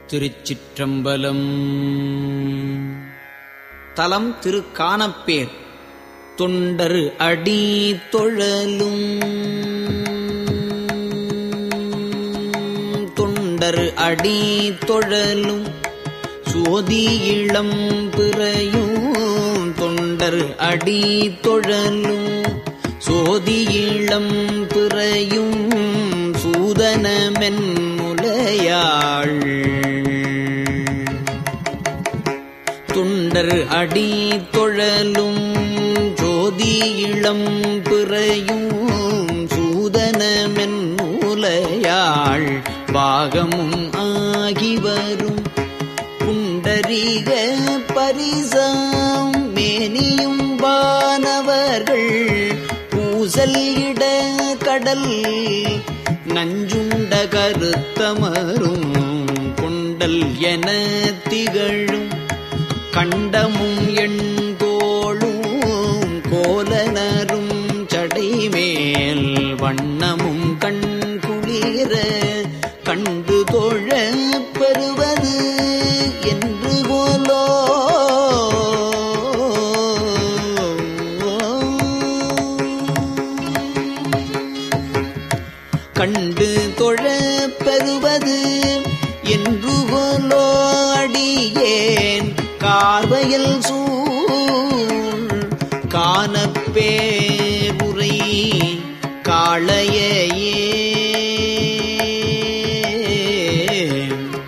திருச்சிற்றம்பலம் தலம் திருக்கானப்பேர் தொண்டர் அடி தொழலும் தொண்டர் அடி தொழலும் சோதி இளம் பிறையும் தொண்டர் அடி தொழலும் சோதி இளம் பிறையும் சூதனமென் முலையாள் துண்டர் அடி தொழலும் ஜோதி இளம் பிறையும் சூதனமென் மூலையாள் பாகமும் ஆகி வரும் புண்டரீக பரிசாம் மேனியும் வானவர்கள் பூசல் இட கடல் நஞ்சுண்ட கருத்தமரும் கொண்டல் என திகழும் கண்டமும் எண்தோளும் கோலனரும் சடைமேல் வண்ணமும் கண் குளிர கண்டு தோழ பெறுவது என்று போலோ கண்டு தொழ பெறுவது என்று போலோ அடியேன் கார்வையில் சூழ் காணப்பேருரை காளையே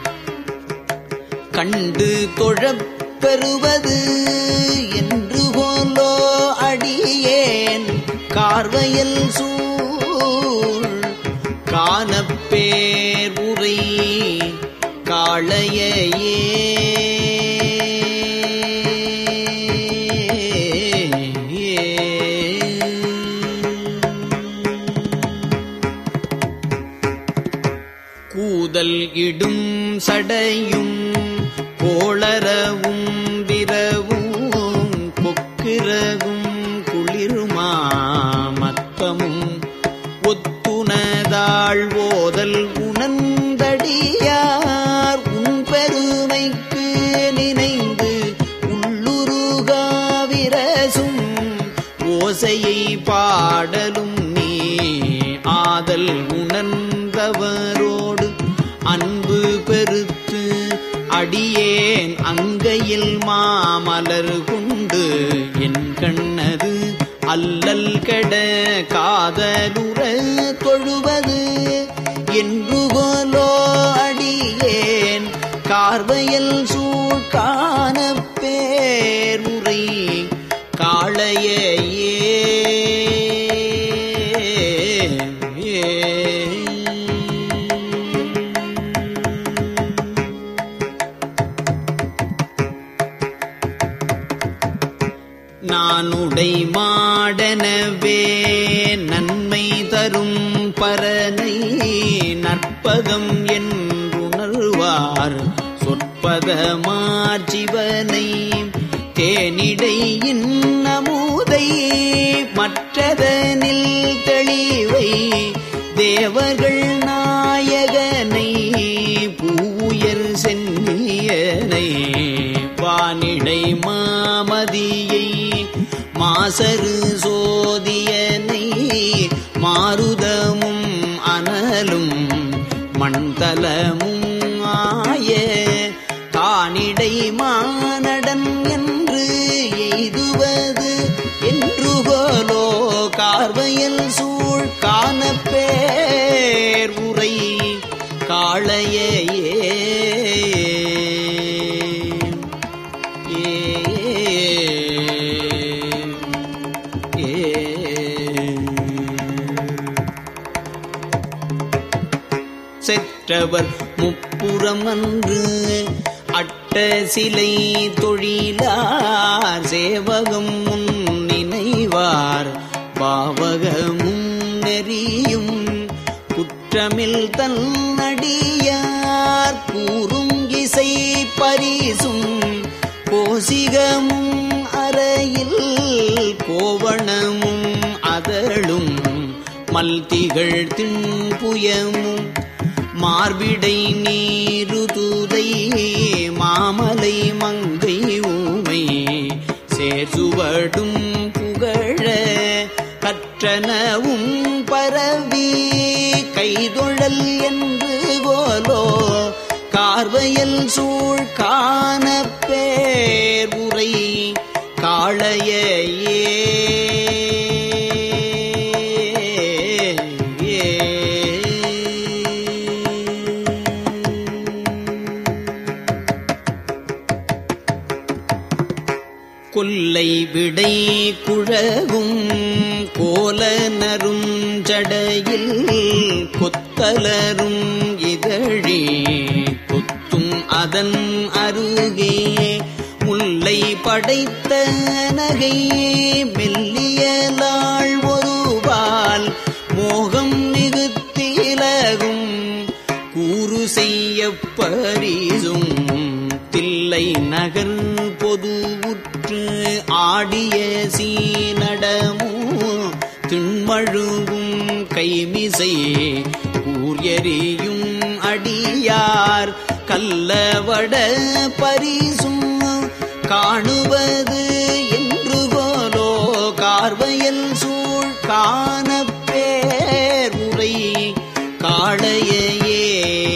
கண்டு தொழப் பெறுவது என்று போலோ அடியேன் கார்வையில் சூழ் காணப்பேர் உரை காளையே கூதல் இடும் சடையும் கோளரவும் விரவும் கொக்கிரகும் குளிருமா மத்தமும் ஒத்துணதாள் ஓதல் உணர்ந்தடியார் உன் பெருமைக்கு நினைந்து உள்ளுருகாவிரசும் ஓசையை பாடலும் நீ ஆதல் உணர்ந்தவரோடு அன்பு பெருத்து அடியேன் அங்கையில் மாமலர் கொண்டு என் கண்ணது அல்லல் கெட காதலுற தொழுவது என்று போலோ அடியேன் கார்வையல் சூழ்கான பேருரை காளையே நானுடை மாடனவே நன்மை தரும் பரனை நற்பதம் என்றுணர்வார் சொற்பதமார் சிவனை தேனிடையின் நமுதை மற்றதனில் தெளிவை தேவர்கள் நாயகனை பூயர் சென்னியனை வானிடை மாமதியை மாசரு சோதியனை மாருதமும் அனலும் மண்தலமும் ஆய காணிடை மானடன் என்று எய்துவது என்று போலோ கார்வையல் சூழ் காணப்பேர் உரை காளையே செற்றவர் முப்புறம் அன்று அட்ட சிலை தொழிலார் சேவகம் முன் நினைவார் பாவகமும் நெறியும் குற்றமில் தன்னடியார் கூறும் இசை பரிசும் கோசிகமும் அறையில் கோவணமும் அதழும் மல்திகள் திண்புயமும் மார்பிடை நீருதுதை கனவும் பரவி கைதொழல் என்று கோலோ கார்வயல் சூழ் காண பேர் உரை காளையே கொல்லை விடை குழகும் கோலனரும் ஜடையில் கொத்தலரும் இதழி கொத்தும் அதன் அருகே முல்லை படைத்த நகை மெல்லியலாள் ஒருவால் மோகம் மிகுத்திலகும் கூறு செய்ய பரிசும் தில்லை நகர் பொதுவுற்று ஆடிய சீனடமோ திண்மழுவும் கைமிசை கூர்யறியும் அடியார் கல்லவட பரிசும் காணுவது என்று போலோ கார்வயல் சூழ் காண பேர் உரை காளையே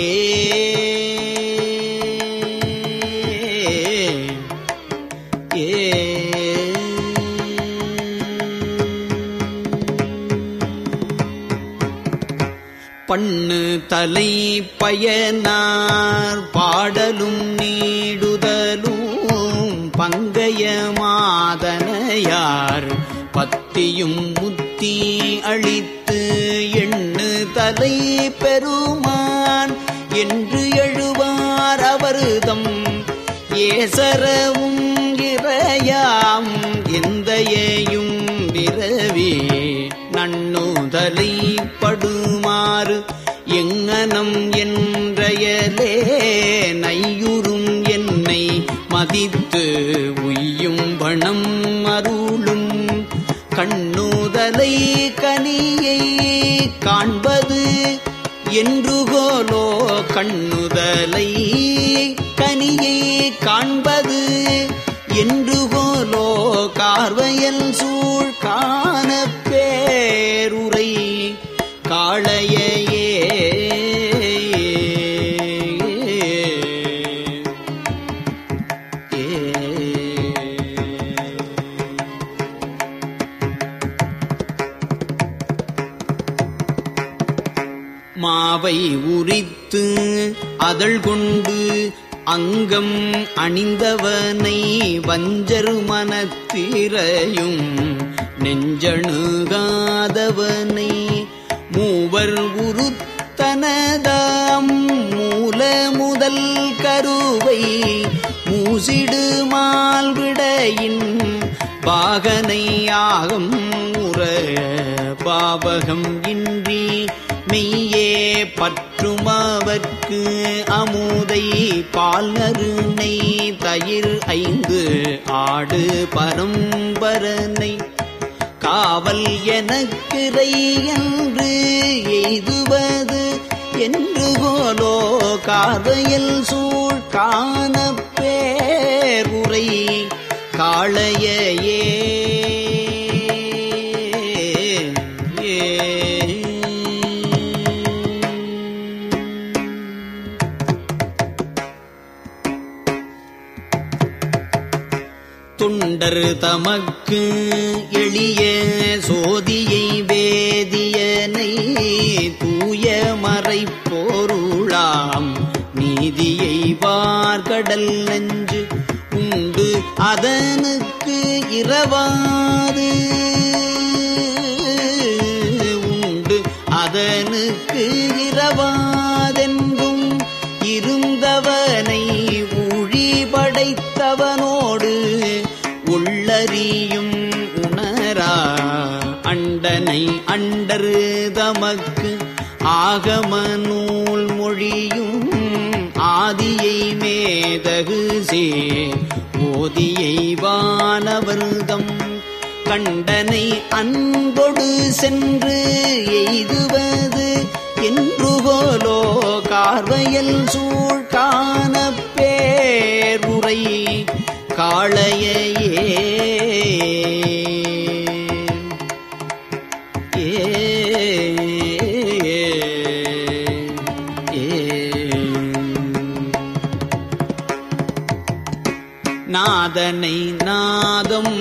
பண்ணு தலை பயனார் பாடலும் நீடுதலும் பங்கைய மாதனையார் பத்தியும் முத்தி அளித்து எண்ணு தலை பெருமான் என்று எழுவார் அவர்தம் ஏசரவும் இறையாம் எந்தையையும் விரவி நன்னுதலை படுமாறு எங்கனம் என்றயலே நையுறும் என்னை மதித்து உய்யும் பணம் அருளும் கண்ணுதலை கனியை காண்பது என்று கோலோ கண்ணுதலை கனியை காண்பது என்று கோலோ கார்வயல் சூழ் காண பேருரை காளையே மாவை உரித்து அதழ் கொண்டு அங்கம் அணிந்தவனை வஞ்சரு மனத்திரையும் நெஞ்சணுகாதவனை மூவர் உருத்தனதாம் மூல முதல் கருவை மூசிடு மால்விடையின் பாகனை ஆகம் உற பாவகம் இன்றி மெய்யே பற்றுமாவர்க்கு அமுதை பால் நறுனை தயிர் ஐந்து ஆடு பரம்பரனை காவல் எனக்கிறை என்று எய்துவது என்று கோலோ காதையில் சூழ் காண பேருரை காளையே தொண்டர் தமக்கு எளிய சோதியை வேதியனை தூய மறை பொருளாம் நீதியை வார்கடல் நெஞ்சு உண்டு அதனுக்கு இரவாது உண்டு அதனுக்கு இரவாதென்றும் இருந்தவனை ஊழி படைத்தவனோடு உள்ளறியும் உணரா அண்டனை அண்டரு தமக்கு ஆகம நூல் மொழியும் ஆதியை மேதகு சே போதியை வானவர்தம் கண்டனை அன்பொடு சென்று எய்துவது என்று போலோ கார்வயல் சூழ் காண பேருரை காளையே நாதனை நாதம்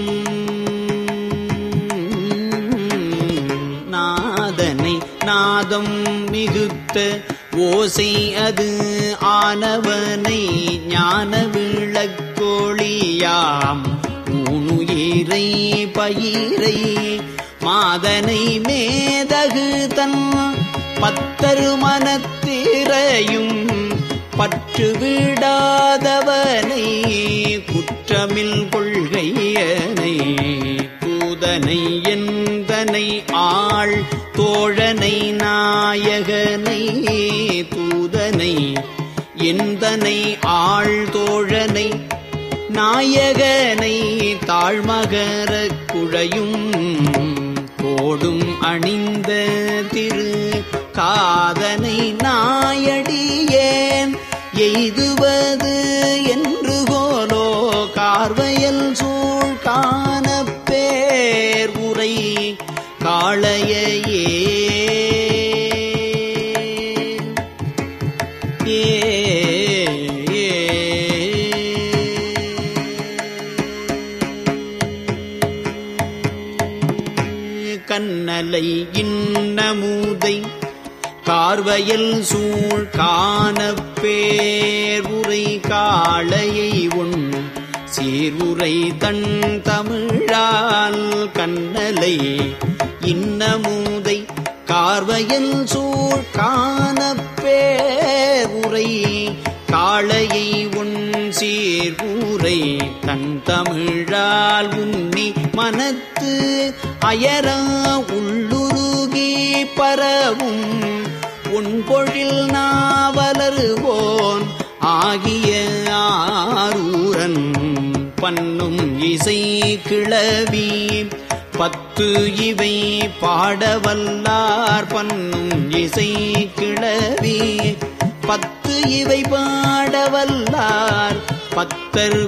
நாதனை நாதம் மிகுத்த ஓசை அது ஆனவனை ஞான விளக்கோழியாம் ஊனுயிரை பயிரை மாதனை மேதகு தன் பத்தரு மனத்திரையும் பற்று விடாதவனை குற்றமில் கொள்கையனை தூதனை எந்தனை ஆள் தோழனை நாயகனை தூதனை எந்தனை ஆள் தோழனை நாயகனை தாழ்மகர குழையும் கோடும் அணிந்த திரு காதனை நாயடியேன் எய்துவது என்று கோலோ கார்வயல் சூழ் காண பேர் உரை காளையே ஏ கண்ணலை இன்னமுதை கார்வயல் சூழ் காண பேருரை காளையை உன் சீர்வுரை தன் தமிழால் கண்ணலை இன்னமுதை கார்வயல் சூழ் காண பேருரை காளையை உன் சீர்வுரை தன் தமிழால் உன்னி மனத்து அயரா உள்ளுருகி பரவும் உன்பொழில் நாவலருவோன் ஆகிய ஆரூரன் பண்ணும் இசை கிளவி பத்து இவை பாடவல்லார் பண்ணும் இசை கிளவி பத்து இவை பாடவல்லார் பத்தர்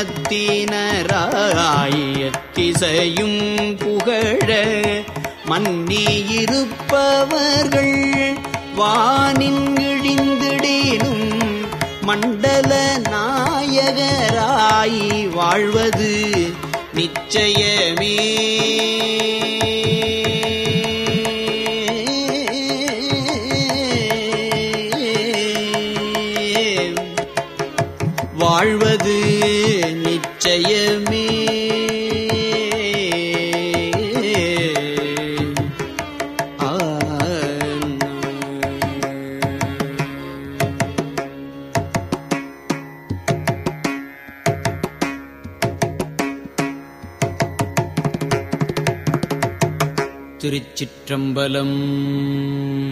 குணத்தினராயத்திசையும் புகழ மன்னி இருப்பவர்கள் வானின் இழிந்திடேனும் மண்டல நாயகராய் வாழ்வது நிச்சயமே வாழ்வது நிச்சயமே திருச்சிற்றம்பலம்